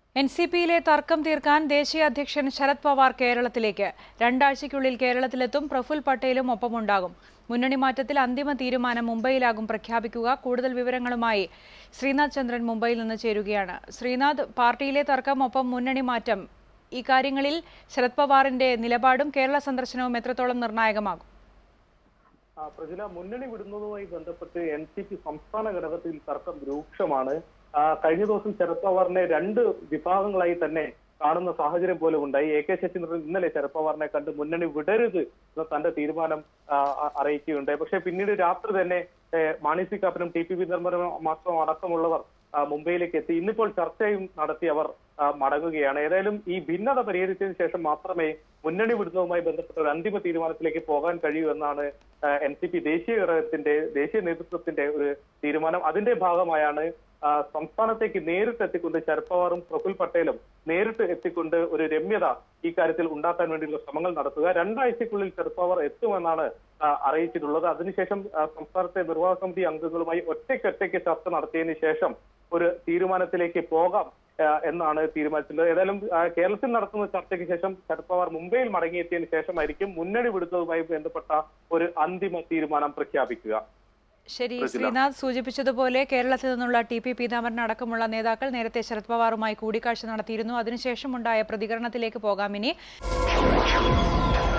N C പിയിലെ തർക്കം തീർക്കാൻ ദേശീയ അധ്യക്ഷൻ ശരത് പവാർ കേരളത്തിലേക്ക് രണ്ടാഴ്ചയ്ക്കുള്ളിൽ കേരളത്തിലെത്തും പ്രഫുൽ പട്ടേലും ഒപ്പമുണ്ടാകും മുന്നണി മാറ്റത്തിൽ അന്തിമ തീരുമാനം മുംബൈയിലാകും പ്രഖ്യാപിക്കുക കൂടുതൽ വിവരങ്ങളുമായി ശ്രീനാഥ് ചന്ദ്രൻ മുംബൈയിൽ നിന്ന് ചേരുകയാണ് ശ്രീനാഥ് പാർട്ടിയിലെ തർക്കം ഒപ്പം മുന്നണി മാറ്റം ഈ കാര്യങ്ങളിൽ ശരത് പവാറിന്റെ നിലപാടും കേരള സന്ദർശനവും എത്രത്തോളം നിർണായകമാകും ആ, പ്രജില മുന്നണി വിടുന്നതുമായി ബന്ധപ്പെട്ട് എൻ സി പി സംസ്ഥാന ഘടകത്തിൽ തർക്കം രൂക്ഷമാണ് ആ, കഴിഞ്ഞ ദിവസം ശരത് പവാറിനെ രണ്ട് വിഭാഗങ്ങളായി തന്നെ കാണുന്ന സാഹചര്യം പോലും ഉണ്ടായി എ കെ ശശീന്ദ്രൻ ഇന്നലെ ശരത് പവാറിനെ കണ്ട് മുന്നണി വിടരുത് എന്ന തന്റെ തീരുമാനം ആ, അ- അറിയിക്കുകയുണ്ടായി പക്ഷേ പിന്നീട് രാത്രി തന്നെ ഏ, മാണി സി കാപ്പനും ടി പി വിതർമ്മനും മാത്രം അടക്കമുള്ളവർ ആ, മുംബൈയിലേക്ക് എത്തി ഇന്നിപ്പോൾ ചർച്ചയും നടത്തി അവർ ആ, മടങ്ങുകയാണ് ഏതായാലും ഈ ഭിന്നത പരിഹരിച്ചതിന് ശേഷം മാത്രമേ മുന്നണി വിടുന്നതുമായി ബന്ധപ്പെട്ട ഒരു അന്തിമ തീരുമാനത്തിലേക്ക് പോകാൻ കഴിയൂ എന്നാണ് എൻ സി പി ദേശീയ ഘടകത്തിന്റെ ദേശീയ നേതൃത്വത്തിന്റെ ഒരു തീരുമാനം അതിന്റെ ഭാഗമായാണ് ആ, സംസ്ഥാനത്തേക്ക് നേരിട്ട് എത്തിക്കൊണ്ട് ശരത് പവാറും പ്രഫുൽ പട്ടേലും നേരിട്ട് എത്തിക്കൊണ്ട് ഒരു രമ്യത ഈ കാര്യത്തിൽ ഉണ്ടാക്കാൻ വേണ്ടിയുള്ള ശ്രമങ്ങൾ നടത്തുക രണ്ടാഴ്ചക്കുള്ളിൽ ശരത് പവാർ എത്തുമെന്നാണ് ആ, അറിയിച്ചിട്ടുള്ളത് അതിനുശേഷം ആ, സംസ്ഥാനത്തെ നിർവാഹക സമിതി അംഗങ്ങളുമായി ഒറ്റയ്ക്കൊറ്റയ്ക്ക് ചർച്ച നടത്തിയതിനു ശേഷം ഒരു തീരുമാനത്തിലേക്ക് പോകാം ആ, എന്നാണ് തീരുമാനിച്ചിട്ടുള്ളത് ഏതായാലും ആ, കേരളത്തിൽ നടത്തുന്ന ചർച്ചയ്ക്ക് ശേഷം ശരത് പവാർ മുംബൈയിൽ മടങ്ങിയെത്തിയതിനു ശേഷമായിരിക്കും മുന്നണി വിടുന്നതുമായി ബന്ധപ്പെട്ട ഒരു അന്തിമ തീരുമാനം പ്രഖ്യാപിക്കുക ശരി പ്രജില. ശ്രീനാഥ് സൂചിപ്പിച്ചതുപോലെ കേരളത്തിൽ നിന്നുള്ള ടി പി പീതാംബരൻ അടക്കമുള്ള നേതാക്കൾ നേരത്തെ ശരത് പവാറുമായി കൂടിക്കാഴ്ച നടത്തിയിരുന്നു അതിനുശേഷമുണ്ടായ പ്രതികരണത്തിലേക്ക് പോകാം ഇനി